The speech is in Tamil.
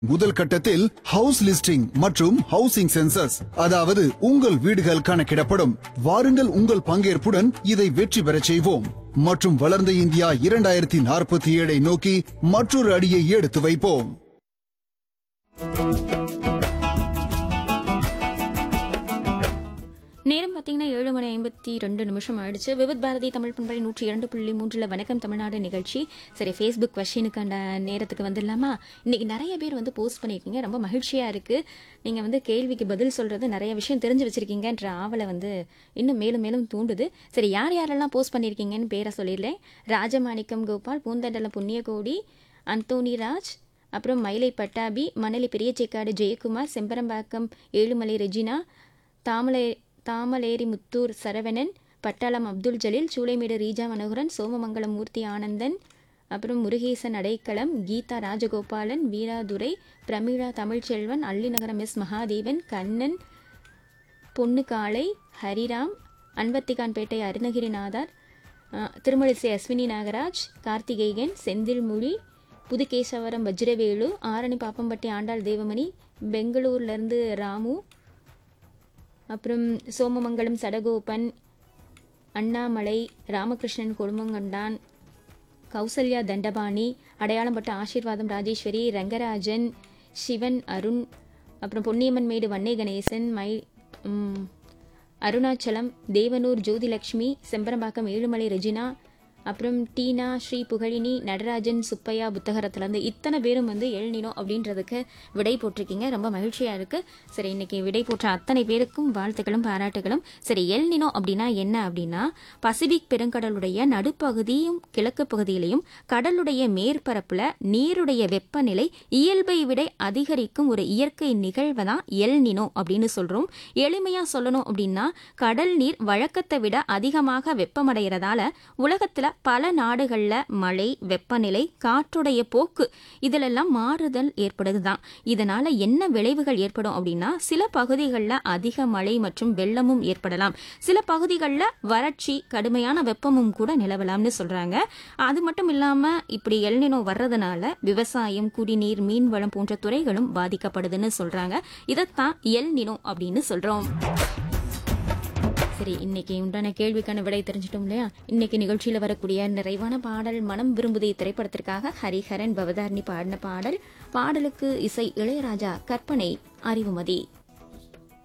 முதல் கட்டத்தில் ஹவுஸ் லிஸ்டிங் மற்றும் ஹவுசிங் சென்சஸ் அதாவது உங்கள் வீடுகள் கணக்கிடப்படும் வாருங்கள் உங்கள் பங்கேற்புடன் இதை வெற்றி பெறச் செய்வோம் மற்றும் வளர்ந்த இந்தியா இரண்டாயிரத்தி நாற்பத்தி ஏழை நோக்கி மற்றொரு அடியை எடுத்து வைப்போம் நேரம் பார்த்தீங்கன்னா ஏழு மணி ஐம்பத்தி ரெண்டு நிமிஷம் ஆயிடுச்சு விவித் பாரதி தமிழ் பண்பலை நூற்றி இரண்டு புள்ளி மூன்றில் வணக்கம் தமிழ்நாடு நிகழ்ச்சி சரி ஃபேஸ்புக் கொஷினுக்கான நேரத்துக்கு வந்துடலாமா இன்னைக்கு நிறைய பேர் வந்து போஸ்ட் பண்ணியிருக்கீங்க ரொம்ப மகிழ்ச்சியாக இருக்குது நீங்கள் வந்து கேள்விக்கு பதில் சொல்கிறது நிறைய விஷயம் தெரிஞ்சு வச்சுருக்கீங்கன்ற ஆவலை வந்து இன்னும் மேலும் மேலும் தூண்டுது சரி யார் யாரெல்லாம் போஸ்ட் பண்ணியிருக்கீங்கன்னு பேரை சொல்லிடுறேன் ராஜமாணிக்கம் கோபால் பூந்தண்டல புண்ணியகோடி அந்தோனி ராஜ் அப்புறம் மயிலை பட்டாபி மணலி பெரியச்சேக்காடு ஜெயக்குமார் செம்பரம்பாக்கம் ஏழுமலை ரெஜினா தாமலை தாமலேரி முத்தூர் சரவணன் பட்டாளம் அப்துல் ஜலீல் சூளைமேடு ரீஜா மனோகரன் சோமமங்கலம் மூர்த்தி ஆனந்தன் அப்புறம் முருகேசன் அடைக்கலம் கீதா ராஜகோபாலன் வீராதுரை பிரமிழா தமிழ்ச்செல்வன் அள்ளிநகரம் எஸ் மகாதேவன் கண்ணன் பொன்னுக்காளை ஹரிராம் அன்வத்திகான்பேட்டை அருணகிரிநாதர் அஹ், திருமழிசை அஸ்வினி நாகராஜ் கார்த்திகேயன் செந்தில்மொழி புதுகேசவரம் வஜ்ரவேலு ஆரணி பாப்பம்பட்டி ஆண்டாள் தேவமணி பெங்களூர்லேருந்து ராமு அப்புறம் சோமமங்கலம் சடகோபன் அண்ணாமலை ராமகிருஷ்ணன் கொடுமங்கண்டான் கௌசல்யா தண்டபாணி அடையாளம்பட்ட ஆசீர்வாதம் ராஜேஸ்வரி ரங்கராஜன் சிவன் அருண் அப்புறம் பொன்னியம்மன் மேடு வன்னே கணேசன் மை ம், அருணாச்சலம் தேவனூர் ஜோதிலக்ஷ்மி செம்பரம்பாக்கம் ஏழுமலை ரெஜினா அப்புறம் டீனா ஸ்ரீ புகழினி நடராஜன் சுப்பையா புத்தகரத்துலேருந்து இத்தனை பேரும் வந்து எழுநினோ அப்படின்றதுக்கு விடை போட்டிருக்கீங்க ரொம்ப மகிழ்ச்சியாக இருக்குது சரி இன்னைக்கு விடை போட்ட அத்தனை பேருக்கும் வாழ்த்துக்களும் பாராட்டுகளும் சரி எல்நினோ அப்படின்னா என்ன அப்படின்னா பசிபிக் பெருங்கடலுடைய நடுப்பகுதியும் கிழக்கு பகுதியிலையும் கடலுடைய மேற்பரப்புல நீருடைய வெப்பநிலை இயல்பை விட அதிகரிக்கும் ஒரு இயற்கை நிகழ்வை தான் எல்நினோ அப்படின்னு சொல்றோம் எளிமையா சொல்லணும் அப்படின்னா கடல் நீர் வழக்கத்தை விட அதிகமாக வெப்பமடைகிறதால உலகத்துல பல நாடுகள்ல மழை வெப்பநிலை காற்றுடைய போக்கு இதிலெல்லாம் மாறுதல் ஏற்படுதுதான் இதனால என்ன விளைவுகள் ஏற்படும் அப்படின்னா சில பகுதிகளில் அதிக மழை மற்றும் வெள்ளமும் ஏற்படலாம் சில பகுதிகளில் வறட்சி கடுமையான வெப்பமும் கூட நிலவலாம்னு சொல்றாங்க அது மட்டும் இல்லாம இப்படி எல்நினோ வர்றதுனால விவசாயம் குடிநீர் மீன்வளம் போன்ற துறைகளும் பாதிக்கப்படுதுன்னு சொல்றாங்க இதைத்தான் எல்நினோ அப்படின்னு சொல்றோம் சரி இன்னைக்கு உண்டான கேள்விக்கான விடை தெரிஞ்சிட்டோம் இல்லையா இன்னைக்கு நிகழ்ச்சியில வரக்கூடிய நிறைவான பாடல் மனம் விரும்புதே திரைப்படத்திற்காக ஹரிஹரன் பவதாரணி பாடின பாடல் பாடலுக்கு இசை இளையராஜா கற்பனை அறிவுமதி